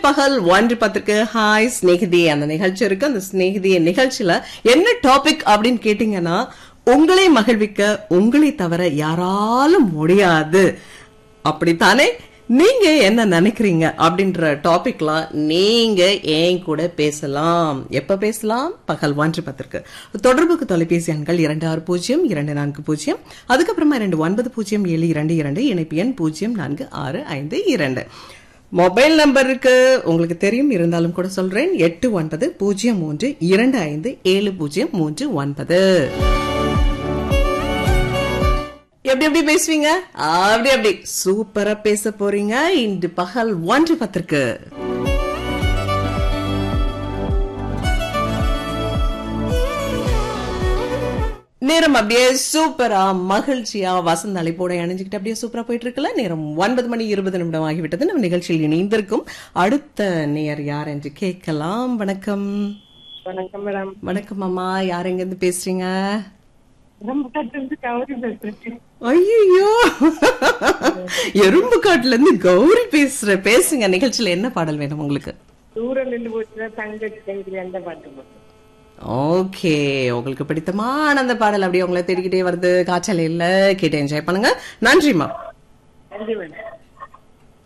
பகல் ஒன்று பத்துக்கு ஹாய் ஸ்நேகிதி அந்த நிகழ்ச்சி இருக்கு அந்த ஸ்நேகிதி நிகழ்ச்சியில என்ன டாபிக் அப்படின்னு கேட்டீங்கன்னா உங்களை மகிழ்விக்க உங்களை தவிர யாராலும் முடியாது அப்படித்தானே நீங்க என்ன நினைக்கிறீங்க அப்படின்ற டாபிக்லாம் நீங்க ஏன் கூட பேசலாம் எப்ப பேசலாம் பகல் ஒன்று பத்திற்கு தொடர்புக்கு தொலைபேசி எண்கள் இரண்டு ஆறு பூஜ்ஜியம் இரண்டு நான்கு பூஜ்ஜியம் அதுக்கப்புறமா இரண்டு ஒன்பது பூஜ்ஜியம் ஏழு இரண்டு இரண்டு இணைப்பு எண் பூஜ்ஜியம் நான்கு ஆறு ஐந்து இரண்டு மொபைல் நம்பர் இருக்கு உங்களுக்கு தெரியும் இருந்தாலும் கூட சொல்றேன் எட்டு ஒன்பது பூஜ்ஜியம் மூன்று இரண்டு ஐந்து ஏழு பூஜ்ஜியம் மூன்று ஒன்பது எப்படி எப்படி பேசுவீங்க அப்படி அப்படி சூப்பரா பேச போறீங்க இன்று பகல் ஒன்று பத்திற்கு நேரம் அப்படியே சூப்பரா மகிழ்ச்சியா வசந்த அழைப்போட இணைஞ்சுக்கிட்டு அப்படியே சூப்பரா போயிட்டு இருக்குல்ல நேரம் ஒன்பது மணி இருபது நிமிடம் ஆகிவிட்டது நம்ம நிகழ்ச்சியில் இணைந்திருக்கும் அடுத்த நேர் யார் என்று கேட்கலாம் வணக்கம் வணக்கம் மேடம் வணக்கம் அம்மா யார் எங்க இருந்து பேசுறீங்க இருந்து கௌரி பேசுறேன் ஐயோ எறும்பு காட்டுல இருந்து கௌரி பேசுற பேசுங்க நிகழ்ச்சியில என்ன பாடல் வேணும் உங்களுக்கு தூரம் நின்று போச்சுன்னா தங்கச்சி கைதில எந்த பாட்டு போட்டு ஓகே உங்களுக்கு பிடித்தமான அந்த பாடல் அப்படியே உங்களை தேடிக்கிட்டே வருது காய்ச்சல் இல்ல கேட்டு என்ஜாய் பண்ணுங்க நன்றிமா நன்றி மேடம்